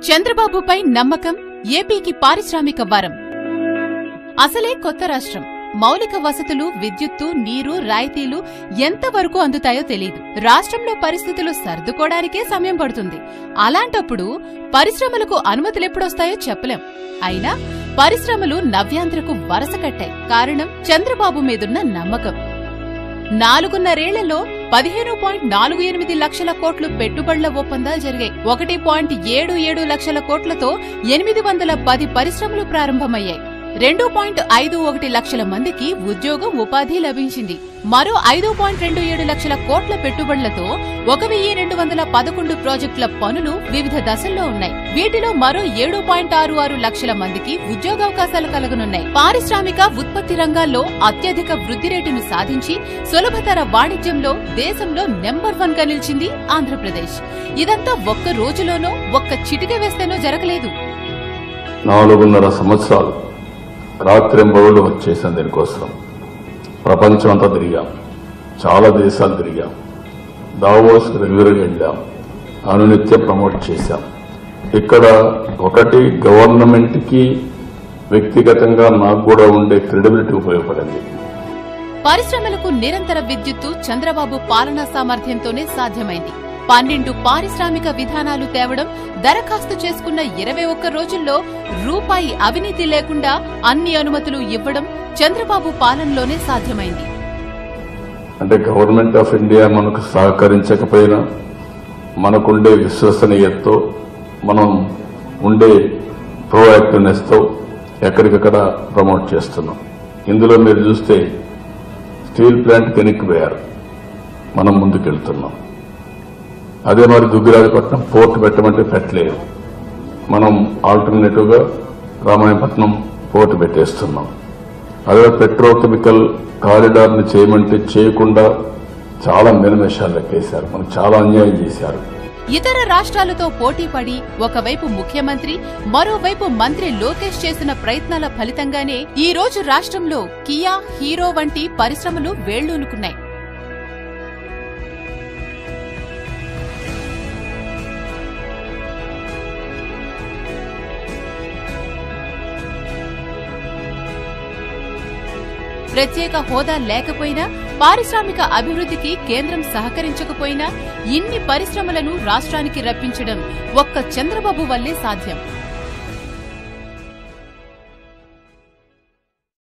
చంద్రబాబుపై నమ్మకం ఏపీకి పారిశ్రామిక వరం అసలే కొత్త రాష్ట్రం మౌలిక వసతులు విద్యుత్తు నీరు రాయితీలు ఎంతవరకు అందుతాయో తెలియదు రాష్ట్రంలో పరిస్థితులు సర్దుకోవడానికే సమయం పడుతుంది అలాంటప్పుడు పరిశ్రమలకు అనుమతులెప్పుడొస్తాయో చెప్పలేం అయినా పరిశ్రమలు నవ్యాంధ్రకు వరస కట్టాయి కారణం చంద్రబాబు మీదున్న నమ్మకం నాలుగున్నరేళ్లలో పదిహేను పాయింట్ నాలుగు ఎనిమిది లక్షల కోట్లు పెట్టుబడుల ఒప్పందాలు జరిగాయి ఒకటి పాయింట్ ఏడు ఏడు లక్షల కోట్లతో ఎనిమిది వందల పది పరిశ్రమలు ప్రారంభమయ్యాయి రెండు పాయింట్ ఐదు ఒకటి లక్షల మందికి ఉద్యోగం ఉపాధి లభించింది మరో ఐదు పాయింట్ రెండు ఏడు లక్షల కోట్ల పెట్టుబడులతో ఒక వెయ్యి రెండు వందల పదకొండు ప్రాజెక్టుల పనులు వివిధ దశల్లో ఉన్నాయి వీటిలో మరో ఏడు పాయింట్ ఆరు ఆరు లక్షల మందికి ఉద్యోగావకాశాలు కలగనున్నాయి పారిశ్రామిక ఉత్పత్తి రంగాల్లో అత్యధిక వృద్ధి రేటును సాధించి సులభతర వాణిజ్యంలో దేశంలో నెంబర్ వన్ గా నిలిచింది ఆంధ్రప్రదేశ్ ఇదంతా ఒక్క రోజులోనో ఒక్క చిటిక వేస్తేనో జరగలేదు నాలుగున్నర సంవత్సరాలు రాత్రింబవులు వచ్చేసాం దీనికోసం ప్రపంచం అంతా తిరిగాం చాలా దేశాలు తిరిగాం దావోస్ రెగ్యులర్గా వెళ్ళాం అనునిత్యం ప్రమోట్ చేశాం ఇక్కడ ఒకటి గవర్నమెంట్కి వ్యక్తిగతంగా నాకు కూడా ఉండే క్రెడిబిలిటీ ఉపయోగపడింది పరిశ్రమలకు నిరంతర విద్యుత్తు చంద్రబాబు పాలనా సామర్థ్యంతోనే సాధ్యమైంది పన్నెండు పారిశ్రామిక విధానాలు తేవడం దరఖాస్తు చేసుకున్న ఇరవై ఒక్క రోజుల్లో రూపాయి అవినీతి లేకుండా అన్ని అనుమతులు ఇవ్వడం చంద్రబాబు పాలనలోనే సాధ్యమైంది అంటే గవర్నమెంట్ ఆఫ్ ఇండియా మనకు సహకరించకపోయినా మనకుండే విశ్వసనీయతతో మనం ఉండే ప్రోయాక్టివ్నెస్తో ఎక్కడికక్కడ ప్రమోట్ చేస్తున్నాం ఇందులో మీరు చూస్తే స్టీల్ ప్లాంట్ వెనక్కిపోయారు మనం ముందుకెళ్తున్నాం అదే మరి దుగ్గిరాజపట్నం పోర్ట్ పెట్టమంటే పెట్టలేదు మనం ఆల్టర్నేటివ్గా రామాయపట్నం పోర్ట్ పెట్టేస్తున్నాం అదే పెట్రోకెమికల్ కారిడార్ని చేయమంటే చేయకుండా చాలా మినమేషాలు లెక్కేశారు మనకు చాలా అన్యాయం చేశారు ఇతర రాష్ట్రాలతో పోటీపడి ఒకవైపు ముఖ్యమంత్రి మరోవైపు మంత్రి లోకేష్ చేసిన ప్రయత్నాల ఫలితంగానే ఈ రోజు రాష్ట్రంలో కియా హీరో వంటి పరిశ్రమలు వేళ్లూనుకున్నాయి ప్రత్యేక హోదా లేకపోయినా పారిశ్రామిక అభివృద్ధికి కేంద్రం సహకరించకపోయినా ఇన్ని పరిశ్రమలను రాష్ట్రానికి రప్పించడం ఒక్క చంద్రబాబు వల్లే సాధ్యం